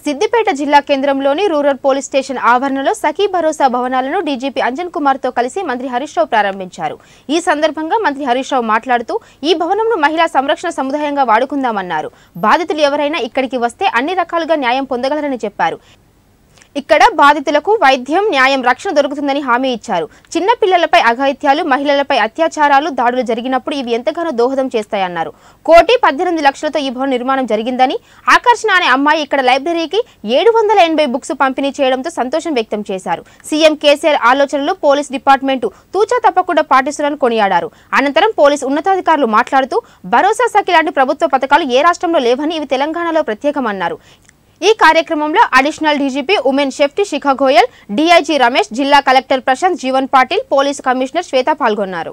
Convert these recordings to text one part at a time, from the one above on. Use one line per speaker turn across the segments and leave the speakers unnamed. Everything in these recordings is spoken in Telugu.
సిద్దిపేట జిల్లా కేంద్రంలోని రూరల్ పోలీస్ స్టేషన్ ఆవరణలో సఖీ భరోసా భవనాలను డీజీపీ అంజన్ కుమార్ తో కలిసి మంత్రి హరీష్ రావు ప్రారంభించారు ఈ సందర్భంగా మంత్రి హరీష్ రావు మాట్లాడుతూ ఈ భవనంను మహిళా సంరక్షణ సముదాయంగా వాడుకుందామన్నారు బాధితులు ఎవరైనా ఇక్కడికి వస్తే అన్ని రకాలుగా న్యాయం పొందగలరని చెప్పారు ఇక్కడ బాధితులకు వైద్యం న్యాయం రక్షణ దొరుకుతుందని హామీ ఇచ్చారు చిన్న పిల్లలపై అఘాయిత్యాలు మహిళలపై అత్యాచారాలు దాడులు జరిగినప్పుడు ఇవి ఎంతగానో దోహదం చేస్తాయన్నారు కోటి పద్దెనిమిది లక్షలతో ఈ భవన నిర్మాణం జరిగిందని ఆకర్షణ అనే అమ్మాయి ఇక్కడ లైబ్రరీకి ఏడు వందల ఎనభై బుక్స్ పంపిణీ చేయడంతో సంతోషం వ్యక్తం చేశారు సీఎం కేసీఆర్ ఆలోచనలు పోలీస్ డిపార్ట్మెంటు తూచా తప్పకుండా పాటిస్తున్నారని కొనియాడారు అనంతరం పోలీస్ ఉన్నతాధికారులు మాట్లాడుతూ భరోసా సఖి లాంటి ప్రభుత్వ పథకాలు ఏ రాష్ట్రంలో లేవని ఇవి తెలంగాణలో ప్రత్యేకమన్నారు ఈ కార్యక్రమంలో additional DGP women safety Shikha Goyal DIG Ramesh జిల్లా collector Prashant Jeevan Patil police commissioner Shweta పాల్గొన్నారు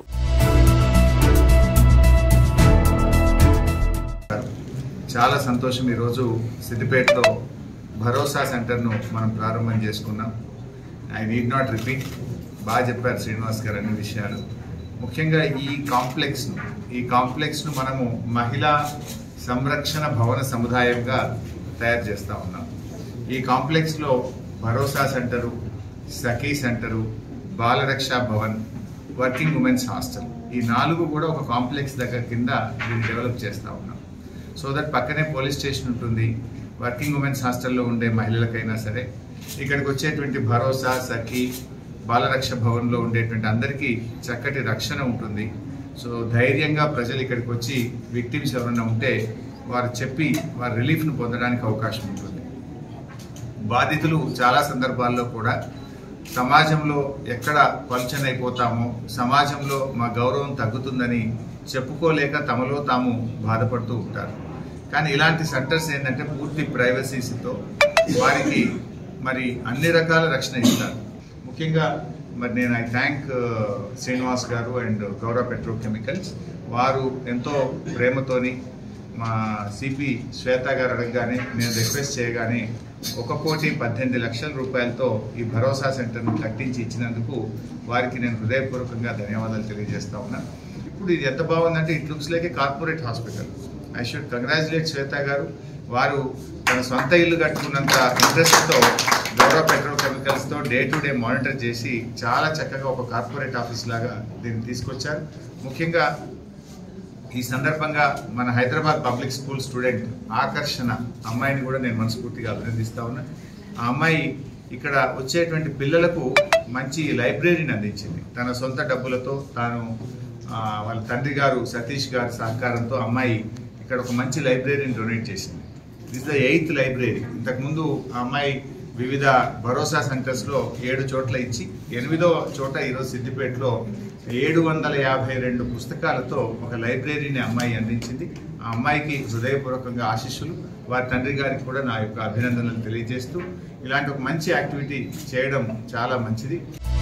చాలా సంతోషం ఈరోజు సిద్దిపేటలో భరోసా సెంటర్ను మనం ప్రారంభం చేసుకున్నాం ఐ నీడ్ నాట్ రిపీట్ బాగా చెప్పారు శ్రీనివాస్ గారు అన్ని విషయాలు ముఖ్యంగా ఈ కాంప్లెక్స్ను ఈ కాంప్లెక్స్ను మనము మహిళా సంరక్షణ భవన సముదాయంగా తయారు చేస్తూ ఉన్నాం ఈ కాంప్లెక్స్లో Bharosa centre Sakhi centre Balaraksha Bhavan working women's hostel ఈ నాలుగు కూడా ఒక కాంప్లెక్స్ దగ్గర కింద దీన్ని డెవలప్ చేస్తూ ఉన్నాం సో దట్ పక్కనే పోలీస్ స్టేషన్ ఉంటుంది వర్కింగ్ ఉమెన్స్ హాస్టల్లో ఉండే మహిళలకైనా సరే ఇక్కడికి వచ్చేటువంటి భరోసా సఖి బాలరక్ష భవన్లో ఉండేటువంటి అందరికీ చక్కటి రక్షణ ఉంటుంది సో ధైర్యంగా ప్రజలు ఇక్కడికి వచ్చి విక్టిమ్స్ ఎవరైనా ఉంటే వారు చెప్పి వారి రిలీఫ్ను పొందడానికి అవకాశం ఉంటుంది బాధితులు చాలా సందర్భాల్లో కూడా సమాజంలో ఎక్కడ పలుచన అయిపోతామో సమాజంలో మా గౌరవం తగ్గుతుందని చెప్పుకోలేక తమలో తాము బాధపడుతూ ఉంటారు కానీ ఇలాంటి సెంటర్స్ ఏంటంటే పూర్తి ప్రైవసీస్తో వారికి మరి అన్ని రకాల రక్షణ ఇస్తారు ముఖ్యంగా మరి నేను ఐ థ్యాంక్ శ్రీనివాస్ గారు అండ్ గౌరవ పెట్రోకెమికల్స్ వారు ఎంతో ప్రేమతోని మా సిపి శ్వేత గారు అడగగానే నేను రిక్వెస్ట్ చేయగానే ఒక కోటి పద్దెనిమిది లక్షల రూపాయలతో ఈ భరోసా సెంటర్ను కట్టించి ఇచ్చినందుకు వారికి నేను హృదయపూర్వకంగా ధన్యవాదాలు తెలియజేస్తా ఉన్నా ఇప్పుడు ఇది ఎంత బాగుందంటే it looks like a corporate hospital I should congratulate Shweta garu వారు తన సొంత ఇల్లు కట్టుకున్నంత ఇంట్రెస్ట్తో గౌరవ పెట్రోల్ కెమికల్స్తో డే టు డే మానిటర్ చేసి చాలా చక్కగా ఒక కార్పొరేట్ ఆఫీస్ లాగా దీన్ని తీసుకొచ్చారు ముఖ్యంగా ఈ సందర్భంగా మన హైదరాబాద్ పబ్లిక్ స్కూల్ స్టూడెంట్ ఆకర్షణ అమ్మాయిని కూడా నేను మనస్ఫూర్తిగా అభినందిస్తా ఉన్నా ఆ అమ్మాయి ఇక్కడ వచ్చేటువంటి పిల్లలకు మంచి లైబ్రరీని అందించింది తన సొంత డబ్బులతో తాను ఆ, వాళ్ళ తండ్రి గారు సతీష్ గారి సహకారంతో అమ్మాయి ఇక్కడ ఒక మంచి లైబ్రరీని డొనేట్ చేసింది దిస్ ద ఎయిత్ లైబ్రరీ ఇంతకుముందు ఆ అమ్మాయి వివిధ భరోసా సెంటర్స్లో ఏడు చోట్ల ఇచ్చి ఎనిమిదో చోట ఈరోజు సిద్దిపేటలో ఏడు వందల యాభై రెండు పుస్తకాలతో ఒక లైబ్రరీని అమ్మాయి అందించింది ఆ అమ్మాయికి హృదయపూర్వకంగా ఆశీస్సులు వారి తండ్రి గారికి కూడా నా యొక్క అభినందనలు తెలియజేస్తూ ఇలాంటి ఒక మంచి యాక్టివిటీ చేయడం చాలా మంచిది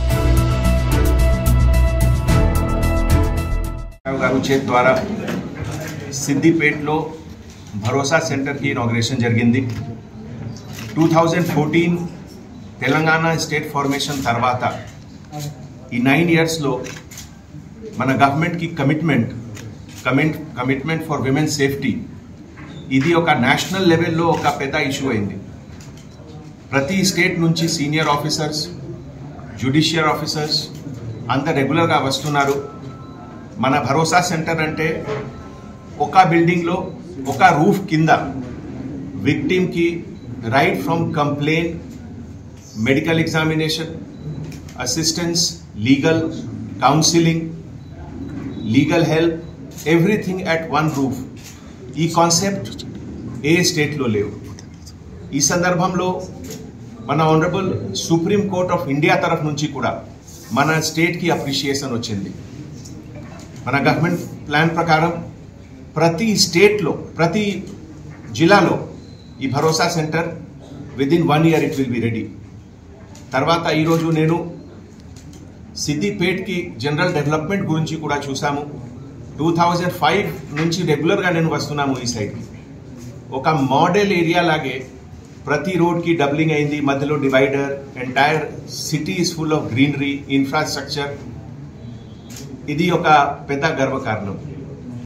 గారు చేతి ద్వారా సిద్దిపేటలో భరోసా సెంటర్కి ఇనాగ్రేషన్ జరిగింది two thousand fourteen Telangana state formation తర్వాత ఈ నైన్ ఇయర్స్లో మన గవర్నమెంట్కి commitment commit commitment for women safety ఇది ఒక నేషనల్ లెవెల్లో ఒక పెద్ద ఇష్యూ అయింది ప్రతి స్టేట్ నుంచి సీనియర్ ఆఫీసర్స్ జ్యుడిషియర్ ఆఫీసర్స్ అంత రెగ్యులర్గా వస్తున్నారు మన భరోసా సెంటర్ అంటే ఒక బిల్డింగ్లో ఒక రూఫ్ కింద విక్టిమ్కి right from complaint medical examination assistance legal counselling legal help everything at one roof ఈ కాన్సెప్ట్ ఏ స్టేట్లో లేవు ఈ సందర్భంలో మన honourable Supreme Court of India తరఫు నుంచి కూడా మన స్టేట్కి అప్రిషియేషన్ వచ్చింది మన గవర్నమెంట్ ప్లాన్ ప్రకారం ప్రతి స్టేట్లో ప్రతి జిల్లాలో ఈ Bharosa centre within one year it will be ready తర్వాత ఈరోజు నేను సిద్దిపేట్కి జనరల్ డెవలప్మెంట్ గురించి కూడా చూసాము టూ థౌజండ్ ఫైవ్ నుంచి రెగ్యులర్గా నేను వస్తున్నాము ఈ సైడ్కి ఒక మోడల్ ఏరియా లాగే ప్రతి రోడ్కి డబ్లింగ్ అయింది మధ్యలో divider entire city is full of greenery infrastructure ఇది ఒక పెద్ద గర్వకారణం